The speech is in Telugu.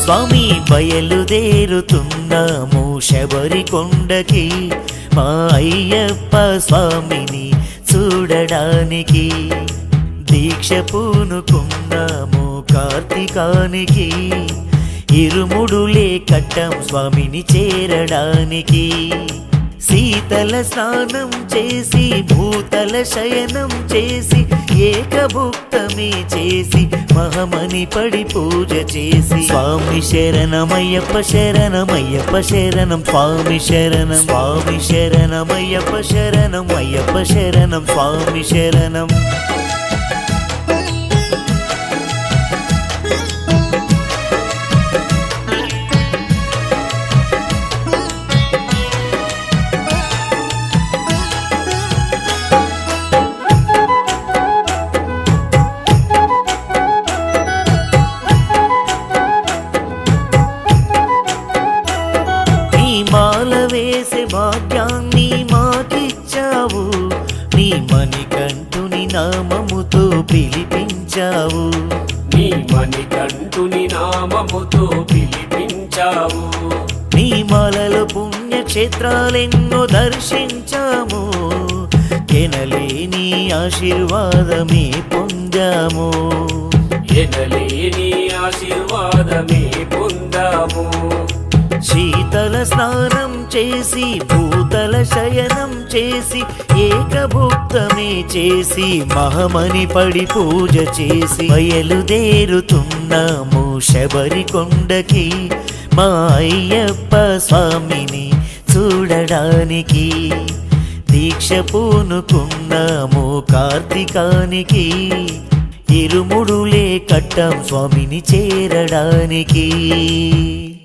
స్వామి బయలుదేరుతున్నాము శబరి కొండకి మా అయ్యప్ప స్వామిని చూడడానికి దీక్ష పూనుకున్నాము కార్తీకానికి ఇరుముడులే కట్టం స్వామిని చేరడానికి శీతల స్నానం చేసి భూతల శయనం చేసి ఏకభుక్తమే చేసి మహమని పడి పూజ చేసి స్వామి శరణమయ్యప్ప శరణమయ్యప్ప శరణం స్వామి శరణం స్వామి శరణమయ్యప్ప శరణం అయ్యప్ప శరణం స్వామి శరణం నీ మాల వేసే భాగ్యాన్ని మాకిచ్చావు నీ మణికంఠుని నామముతో పిలిపించావు నీ మణికంఠుని నామముతో పిలిపించావు నీ మాలలో పుణ్యక్షేత్రాలెన్నో దర్శించాము ఎనలేని ఆశీర్వాదమే పొందాము ఎనలేని ఆశీర్వాదమే పొందాము శీతల స్నానం చేసి భూతల శయనం చేసి ఏకభుక్తమే చేసి మహమని పడి పూజ చేసి బయలుదేరుతున్నాము శబరి కొండకి మా అయ్యప్ప స్వామిని చూడడానికి దీక్ష పూనుకున్నాము కార్తీకానికి ఇరుముడులే కట్టం స్వామిని చేరడానికి